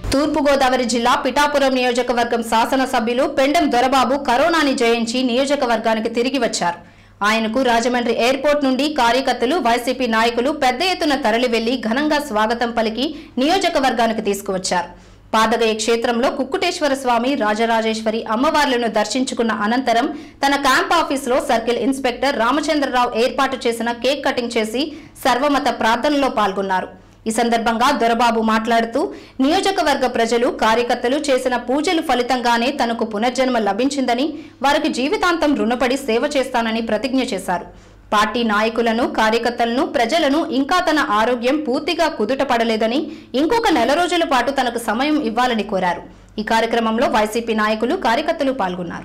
తూర్పుగోదావరి జిల్లా పిఠాపురం నియోజకవర్గం శాసనసభ్యులు పెండెం దొరబాబు కరోనాని జయించి నియోజకవర్గానికి తిరిగి వచ్చారు ఆయనకు రాజమండ్రి ఎయిర్పోర్ట్ నుండి కార్యకర్తలు వైసీపీ నాయకులు పెద్ద ఎత్తున తరలి వెళ్లి ఘనంగా స్వాగతం పలికి నియోజకవర్గానికి తీసుకువచ్చారు పాదగయ క్షేత్రంలో కుక్కుటేశ్వర స్వామి రాజరాజేశ్వరి అమ్మవార్లను దర్శించుకున్న అనంతరం తన క్యాంప్ ఆఫీసులో సర్కిల్ ఇన్స్పెక్టర్ రామచంద్రరావు ఏర్పాటు చేసిన కేక్ కటింగ్ చేసి సర్వమత ప్రార్థనలో పాల్గొన్నారు ఈ సందర్భంగా దొరబాబు మాట్లాడుతూ నియోజకవర్గ ప్రజలు కార్యకర్తలు చేసిన పూజలు ఫలితంగానే తనకు పునర్జన్మ లభించిందని వారికి జీవితాంతం రుణపడి సేవ చేస్తానని ప్రతిజ్ఞ చేశారు పార్టీ నాయకులను కార్యకర్తలను ప్రజలను ఇంకా తన ఆరోగ్యం పూర్తిగా కుదుట పడలేదని ఇంకొక నెల రోజుల పాటు తనకు సమయం ఇవ్వాలని కోరారు ఈ కార్యక్రమంలో వైసీపీ నాయకులు కార్యకర్తలు పాల్గొన్నారు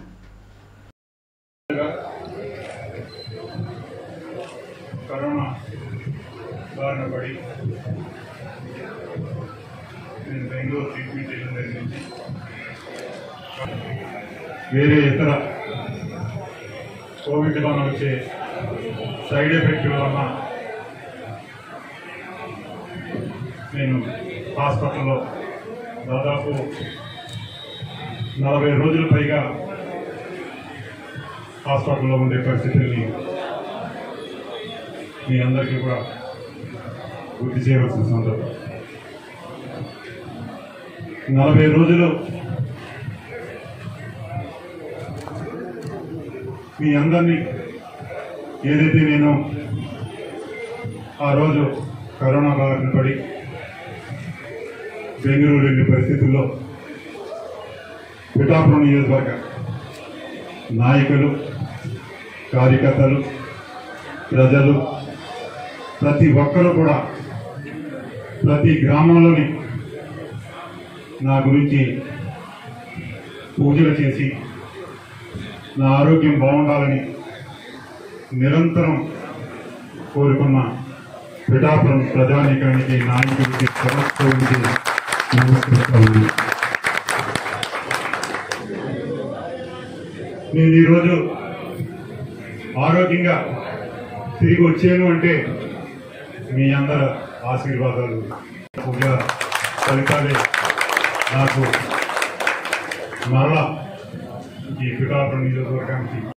కరోనా బారిన పడి నేను బెంగళూరు ట్రీట్మెంట్ చేయడం జరిగింది వేరే ఇతర కోవిడ్ వలన వచ్చే సైడ్ ఎఫెక్ట్ వలన నేను హాస్పిటల్లో దాదాపు నలభై రోజుల పైగా హాస్పిటల్లో ఉండే పరిస్థితుల్ని మీ అందరికీ కూడా గుర్తు చేయవలసిన సందర్భం నలభై రోజులు మీ అందరినీ ఏదైతే నేను ఆ రోజు కరోనా బారిన పడి బెంగళూరు వెళ్ళే పరిస్థితుల్లో పిఠాపురం నియోజకవర్గ నాయకులు కార్యకర్తలు ప్రజలు ప్రతి ఒక్కరూ కూడా ప్రతి గ్రామంలోని నా గురించి పూజలు చేసి నా ఆరోగ్యం బాగుండాలని నిరంతరం కోరుకున్న పిఠాపురం ప్రజానీకానికి నాయకుడికి సమస్యకి నమస్కరిస్తాను నేను ఈరోజు ఆరోగ్యంగా తిరిగి వచ్చాను అంటే మీ అందరి ఆశీర్వాదాలు పూజ ఫలితాలే నాకు మరలా ఈ పిఠాపురం నియోజకవర్గానికి